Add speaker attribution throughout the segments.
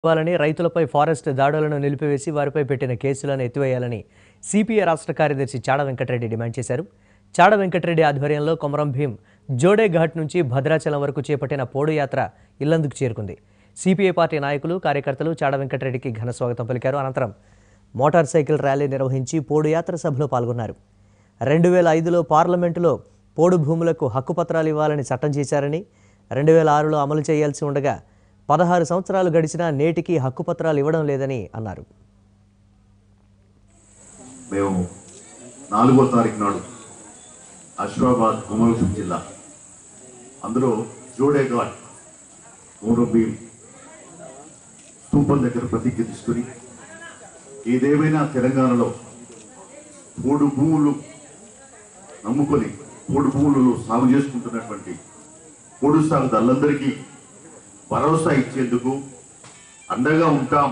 Speaker 1: ఇవ్వాలని రైతులపై ఫారెస్ట్ దాడులను నిలిపివేసి వారిపై పెట్టిన కేసులను ఎత్తివేయాలని సిపిఐ రాష్ట్ర కార్యదర్శి చాడ వెంకటరెడ్డి డిమాండ్ చేశారు చాడ వెంకటరెడ్డి ఆధ్వర్యంలో కొమరం భీం జోడే ఘాట్ నుంచి భద్రాచలం వరకు చేపట్టిన పోడు యాత్ర ఇల్లందుకు చేరుకుంది సిపిఐ పార్టీ నాయకులు కార్యకర్తలు చాడ వెంకటరెడ్డికి ఘన స్వాగతం పలికారు అనంతరం మోటార్ సైకిల్ ర్యాలీ నిర్వహించి పోడు యాత్ర సభలో పాల్గొన్నారు రెండు వేల ఐదులో పార్లమెంటులో పోడు భూములకు హక్కుపత్రాలు ఇవ్వాలని చట్టం చేశారని రెండు వేల ఆరులో అమలు చేయాల్సి ఉండగా పదహారు సంవత్సరాలు గడిచినా నేటికి హక్కుపత్రాలు ఇవ్వడం లేదని అన్నారు
Speaker 2: మేము నాలుగో తారీఖు నాడు అశ్వాబాద్ ఉమల్సం జిల్లా అందులో జోడే ఘాట్ మూడు భీం స్తూపం దగ్గర ప్రతిజ్ఞ తీసుకుని ఏదేమైనా తెలంగాణలో మూడు భూములు నమ్ముకొని మూడు భూములు సాగు చేసుకుంటున్నటువంటి మూడు సాగుదారులందరికీ భరోసా ఇచ్చేందుకు అండగా ఉంటాం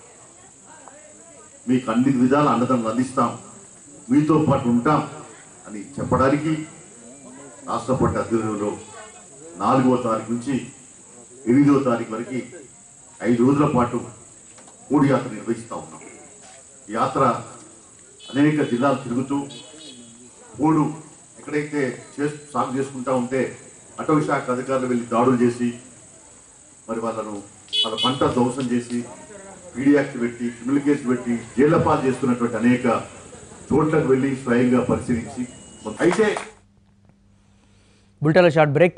Speaker 2: మీకు అన్ని విధాల అండదండలు అందిస్తాం మీతో పాటు ఉంటాం అని చెప్పడానికి రాష్ట్రపతి అధ్యయనంలో నాలుగవ తారీఖు నుంచి ఎనిమిదవ తారీఖు వరకు ఐదు రోజుల పాటు మూడు యాత్ర నిర్వహిస్తూ ఉన్నాం ఈ యాత్ర అనేక జిల్లాలు తిరుగుతూ మూడు ఎక్కడైతే చేస్ సాగు చేసుకుంటా ఉంటే అటవీ శాఖ అధికారులు వెళ్ళి దాడులు చేసి మరి వాళ్ళను వాళ్ళ పంట ధ్వంసం చేసి పీడీ యాక్ట్ పెట్టి క్రిమినల్ కేసు పెట్టి జైళ్ల పాలు చేస్తున్నటువంటి అనేక చోట్లకు వెళ్ళి స్వయంగా పరిశీలించి అయితే
Speaker 1: బుల్టెలో షార్ట్ బ్రేక్